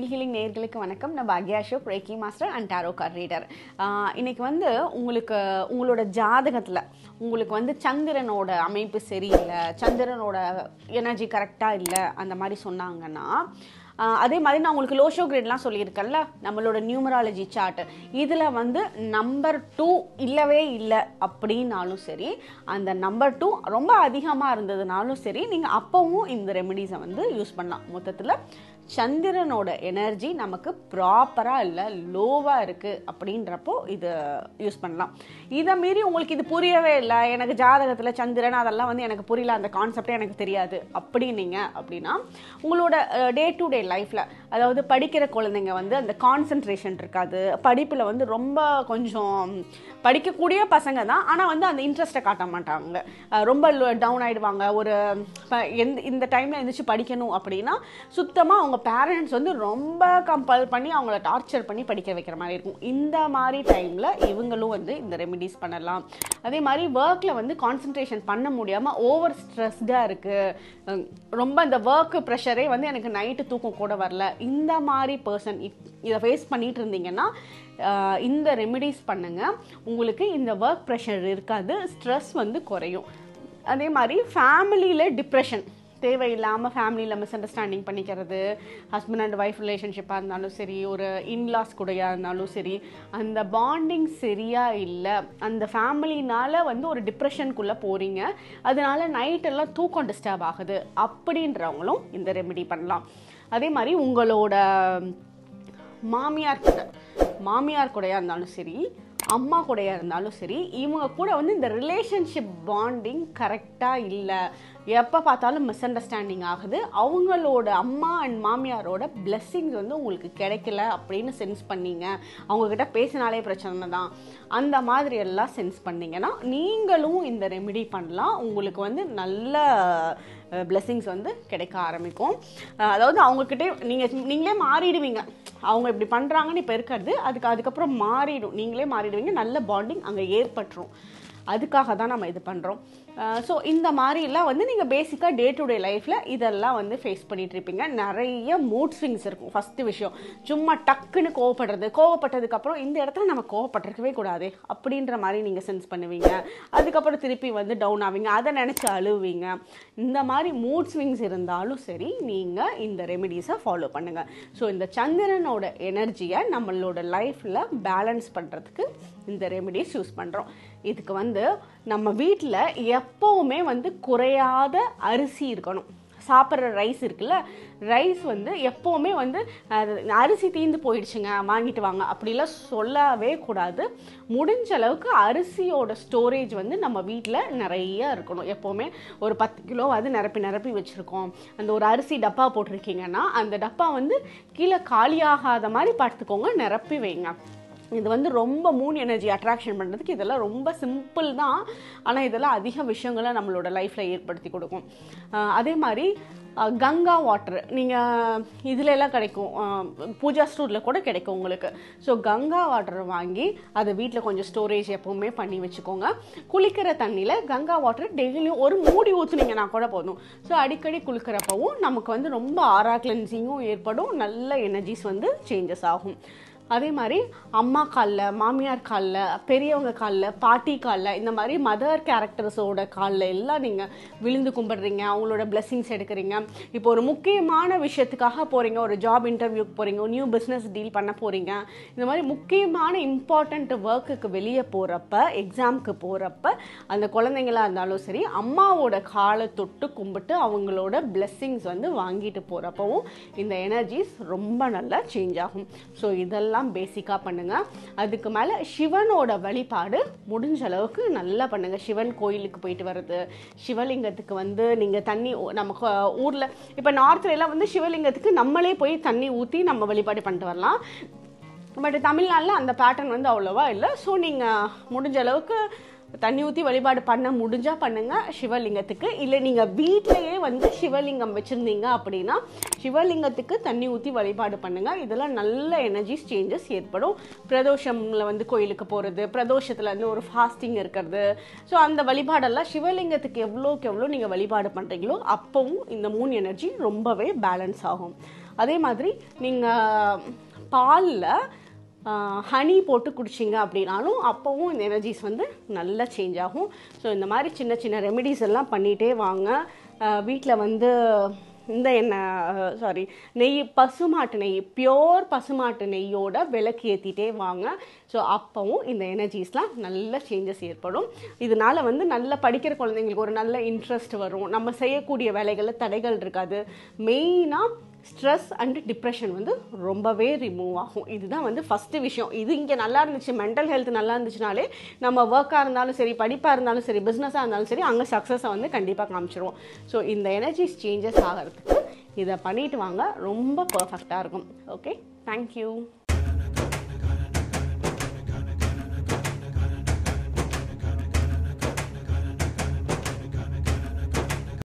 mind healing நேர்களுக்கு வணக்கம் நான் பாக்யா Ashok reiki master and tarot card reader இன்னைக்கு வந்து உங்களுக்கு உங்களோட ஜாதகத்தில் உங்களுக்கு வந்து சந்திரனோட அமைப்பு சரியில்லை சந்திரனோட எனர்ஜி கரெக்டாக இல்லை அந்த மாதிரி சொன்னாங்கன்னா ஆஹ் அதே மாதிரி நான் உங்களுக்கு லோஷோ கிரேட்லாம் சொல்லியிருக்கேன்ல நம்மளோட நியூமராலஜி சார்ட் இதில் வந்து நம்பர் டூ இல்லவே இல்லை அப்படின்னாலும் சரி அந்த நம்பர் டூ ரொம்ப அதிகமாக இருந்ததுனாலும் சரி நீங்கள் அப்போவும் இந்த ரெமெடிஸை வந்து யூஸ் பண்ணலாம் மொத்தத்தில் சந்திரனோட எனர்ஜி நமக்கு ப்ராப்பராக இல்லை லோவாக இருக்குது அப்படின்றப்போ இது யூஸ் பண்ணலாம் இதை மீறி உங்களுக்கு இது புரியவே இல்லை எனக்கு ஜாதகத்தில் சந்திரன் அதெல்லாம் வந்து எனக்கு புரியல அந்த கான்செப்டே எனக்கு தெரியாது அப்படின்னீங்க அப்படின்னா உங்களோட டே டு டே லைஃப்பில் அதாவது படிக்கிற குழந்தைங்க வந்து அந்த கான்சன்ட்ரேஷன் இருக்காது படிப்பில் வந்து ரொம்ப கொஞ்சம் படிக்கக்கூடிய பசங்க தான் ஆனால் வந்து அந்த இன்ட்ரெஸ்ட்டை காட்ட மாட்டாங்க அஹ் ரொம்ப டவுன் ஆயிடுவாங்க ஒரு இப்ப எந்த இந்த டைமில் எழுந்திரிச்சு படிக்கணும் அப்படின்னா சுத்தமாக அவங்க பேரண்ட்ஸ் வந்து ரொம்ப கம்பல் பண்ணி அவங்கள டார்ச்சர் பண்ணி படிக்க வைக்கிற மாதிரி இருக்கும் இந்த மாதிரி டைமில் இவங்களும் வந்து இந்த ரெமிடிஸ் பண்ணலாம் அதே மாதிரி ஒர்க்கில் வந்து கான்சன்ட்ரேஷன் பண்ண முடியாமல் ஓவர் ஸ்ட்ரெஸ்டாக இருக்குது ரொம்ப இந்த ஒர்க் ப்ரெஷரே வந்து எனக்கு நைட்டு தூக்கம் கூட வரல இந்த மாதிரி பர்சன் இதை ஃபேஸ் பண்ணிட்டு இருந்தீங்கன்னா ஆஹ் இந்த ரெமிடிஸ் பண்ணுங்க உங்களுக்கு இந்த ஒர்க் ப்ரெஷர் இருக்காது ஸ்ட்ரெஸ் வந்து குறையும் அதே மாதிரி ஃபேமிலியில் டிப்ரெஷன் தேவையில்லாமல் ஃபேமிலியில் மிஸ் அண்டர்ஸ்டாண்டிங் பண்ணிக்கிறது ஹஸ்பண்ட் அண்ட் ஒய்ஃப் ரிலேஷன்ஷிப்பாக இருந்தாலும் சரி ஒரு இன்லாஸ் கூடயா இருந்தாலும் சரி அந்த பாண்டிங் சரியாக இல்லை அந்த ஃபேமிலினால வந்து ஒரு டிப்ரெஷனுக்குள்ளே போகிறீங்க அதனால நைட்டெல்லாம் தூக்கம் டிஸ்டர்ப் ஆகுது அப்படின்றவங்களும் இந்த ரெமெடி பண்ணலாம் அதே மாதிரி உங்களோட மாமியார் கூட மாமியார் கூடயா இருந்தாலும் சரி அம்மா கூடயா இருந்தாலும் சரி இவங்க கூட வந்து இந்த ரிலேஷன்ஷிப் பாண்டிங் கரெக்டாக இல்லை எப்போ பார்த்தாலும் மிஸ் அண்டர்ஸ்டாண்டிங் ஆகுது அவங்களோட அம்மா அண்ட் மாமியாரோட blessings வந்து உங்களுக்கு கிடைக்கல அப்படின்னு சென்ஸ் பண்ணீங்க அவங்கக்கிட்ட பேசினாலே பிரச்சனை தான் அந்த மாதிரி எல்லாம் சென்ஸ் பண்ணீங்கன்னா நீங்களும் இந்த ரெமெடி பண்ணலாம் உங்களுக்கு வந்து நல்ல பிளெஸ்ஸிங்ஸ் வந்து கிடைக்க ஆரம்பிக்கும் அஹ் அதாவது அவங்கக்கிட்டே நீங்கள் நீங்களே மாறிடுவீங்க அவங்க இப்படி பண்ணுறாங்கன்னு இப்போ இருக்கிறது அதுக்கு அதுக்கப்புறம் மாறிடும் நீங்களே மாறிடுவீங்க நல்ல பாண்டிங் அங்கே ஏற்பட்டுரும் அதுக்காக தான் நம்ம இது பண்ணுறோம் ஸோ இந்த மாதிரிலாம் வந்து நீங்கள் பேசிக்காக டே டு டே லைஃப்பில் இதெல்லாம் வந்து ஃபேஸ் பண்ணிட்டு இருப்பீங்க நிறைய மூட் ஸ்விங்ஸ் இருக்கும் ஃபஸ்ட்டு விஷயம் சும்மா டக்குன்னு கோவப்படுறது கோவப்பட்டதுக்கப்புறம் இந்த இடத்துல நம்ம கோவப்பட்டிருக்கவே கூடாது அப்படின்ற மாதிரி நீங்கள் சென்ஸ் பண்ணுவீங்க அதுக்கப்புறம் திருப்பி வந்து டவுன் ஆவீங்க அதை நினச்சி அழுவீங்க இந்த மாதிரி மூட் ஸ்விங்ஸ் இருந்தாலும் சரி நீங்கள் இந்த ரெமெடிஸை ஃபாலோ பண்ணுங்கள் ஸோ இந்த சந்திரனோட எனர்ஜியை நம்மளோட லைஃப்பில் பேலன்ஸ் பண்ணுறதுக்கு இந்த ரெமெடிஸ் யூஸ் பண்ணுறோம் இதுக்கு வந்து நம்ம வீட்டில் எப்போவுமே வந்து குறையாத அரிசி இருக்கணும் சாப்பிட்ற ரைஸ் இருக்குல்ல ரைஸ் வந்து எப்போவுமே வந்து அது அரிசி தீந்து போயிடுச்சுங்க வாங்கிட்டு வாங்க அப்படிலாம் சொல்லவே கூடாது முடிஞ்ச அளவுக்கு அரிசியோட ஸ்டோரேஜ் வந்து நம்ம வீட்டில் நிறைய இருக்கணும் எப்போவுமே ஒரு பத்து கிலோ அது நிரப்பி நிரப்பி வச்சுருக்கோம் அந்த ஒரு அரிசி டப்பா போட்டிருக்கீங்கன்னா அந்த டப்பா வந்து கீழே காலியாகாத மாதிரி பார்த்துக்கோங்க நிரப்பி வைங்க இது வந்து ரொம்ப மூன் எனர்ஜி அட்ராக்ஷன் பண்ணுறதுக்கு இதெல்லாம் ரொம்ப சிம்பிள் தான் ஆனால் இதெல்லாம் அதிக விஷயங்களை நம்மளோட லைஃப்பில் ஏற்படுத்தி கொடுக்கும் அஹ் அதே மாதிரி அஹ் கங்கா வாட்டர் நீங்கள் இதுல எல்லாம் கிடைக்கும் அஹ் பூஜா ஸ்டோரில் கூட கிடைக்கும் உங்களுக்கு ஸோ கங்கா வாட்டர் வாங்கி அதை வீட்டில் கொஞ்சம் ஸ்டோரேஜ் எப்பவுமே பண்ணி வச்சுக்கோங்க குளிக்கிற தண்ணியில் கங்கா வாட்டர் டெய்லியும் ஒரு மூடி ஊற்றுனீங்கன்னா கூட போதும் ஸோ அடிக்கடி குளிக்கிறப்பவும் நமக்கு வந்து ரொம்ப ஆரா கிளென்சிங்கும் ஏற்படும் நல்ல எனர்ஜிஸ் வந்து சேஞ்சஸ் ஆகும் அதே மாதிரி அம்மா காலில் மாமியார் காலில் பெரியவங்க காலில் பாட்டி காலில் இந்த மாதிரி மதர் கேரக்டர்ஸோட காலில் எல்லாம் நீங்கள் விழுந்து கும்பிடுறீங்க அவங்களோட blessings எடுக்கிறீங்க இப்போ ஒரு முக்கியமான விஷயத்துக்காக போகிறீங்க ஒரு ஜாப் இன்டர்வியூக்கு போகிறீங்க நியூ பிஸ்னஸ் டீல் பண்ண போகிறீங்க இந்த மாதிரி முக்கியமான இம்பார்ட்டண்ட் ஒர்க்குக்கு வெளியே போகிறப்ப எக்ஸாமுக்கு போகிறப்ப அந்த குழந்தைங்களா இருந்தாலும் சரி அம்மாவோட காலை தொட்டு கும்பிட்டு அவங்களோட blessings வந்து வாங்கிட்டு போகிறப்பவும் இந்த எனர்ஜிஸ் ரொம்ப நல்லா சேஞ்ச் ஆகும் ஸோ இதெல்லாம் பேசிக்காக பண்ணுங்கள் அதுக்கு மேலே சிவனோட வழிபாடு முடிஞ்ச அளவுக்கு நல்லா பண்ணுங்கள் சிவன் கோயிலுக்கு போயிட்டு வர்றது சிவலிங்கத்துக்கு வந்து நீங்கள் தண்ணி ஊ- நம்ம ஊரில் இப்போ நார்த்ல எல்லாம் வந்து சிவலிங்கத்துக்கு நம்மளே போய் தண்ணி ஊற்றி நம்ம வழிபாடு பண்ணிட்டு வரலாம் பட் தமிழ்நாட்டில் அந்த பேட்டர்ன் வந்து அவ்வளோவா இல்லை ஸோ நீங்கள் முடிஞ்ச அளவுக்கு தண்ணி ஊற்றி வழிபாடு பண்ண முடிஞ்சால் பண்ணுங்கள் சிவலிங்கத்துக்கு இல்லை நீங்கள் வீட்டிலேயே வந்து சிவலிங்கம் வச்சுருந்தீங்க அப்படின்னா சிவலிங்கத்துக்கு தண்ணி ஊற்றி வழிபாடு பண்ணுங்கள் இதெல்லாம் நல்ல எனர்ஜிஸ் சேஞ்சஸ் ஏற்படும் பிரதோஷமில் வந்து கோயிலுக்கு போகிறது பிரதோஷத்தில் வந்து ஒரு ஃபாஸ்டிங் இருக்கிறது ஸோ அந்த வழிபாடெல்லாம் சிவலிங்கத்துக்கு எவ்வளோக்கு எவ்வளோ நீங்கள் வழிபாடு பண்ணுறீங்களோ அப்போவும் இந்த மூன் எனர்ஜி ரொம்பவே பேலன்ஸ் ஆகும் அதே மாதிரி நீங்கள் பாலில் ஹனி போட்டு குடிச்சிங்க அப்படின்னாலும் அப்போவும் இந்த எனர்ஜிஸ் வந்து நல்லா சேஞ்ச் ஆகும் ஸோ இந்த மாதிரி சின்ன சின்ன ரெமெடிஸ் எல்லாம் பண்ணிகிட்டே வாங்க வீட்டில் வந்து இந்த எண்ணெய் சாரி நெய் பசுமாட்டு நெய் பியோர் பசுமாட்டு நெய்யோட விளக்கு ஏற்றிட்டே வாங்க ஸோ அப்போவும் இந்த எனர்ஜிஸ்லாம் நல்ல சேஞ்சஸ் ஏற்படும் இதனால வந்து நல்ல படிக்கிற குழந்தைங்களுக்கு ஒரு நல்ல இன்ட்ரெஸ்ட் வரும் நம்ம செய்யக்கூடிய வேலைகளில் தடைகள் இருக்காது மெயினாக ஸ்ட்ரெஸ் அண்ட் டிப்ரெஷன் வந்து ரொம்பவே ரிமூவ் ஆகும் இதுதான் வந்து ஃபஸ்ட்டு விஷயம் இது இங்கே நல்லா இருந்துச்சு மென்டல் ஹெல்த் நல்லா இருந்துச்சுனாலே நம்ம ஒர்க்காக இருந்தாலும் சரி படிப்பாக இருந்தாலும் சரி பிஸ்னஸாக இருந்தாலும் சரி அங்கே சக்ஸஸை வந்து கண்டிப்பாக காமிச்சிருவோம் ஸோ இந்த எனர்ஜிஸ் சேஞ்சஸ் ஆகிறதுக்கு இதை பண்ணிட்டு வாங்க ரொம்ப பர்ஃபெக்டாக இருக்கும் ஓகே தேங்க்யூ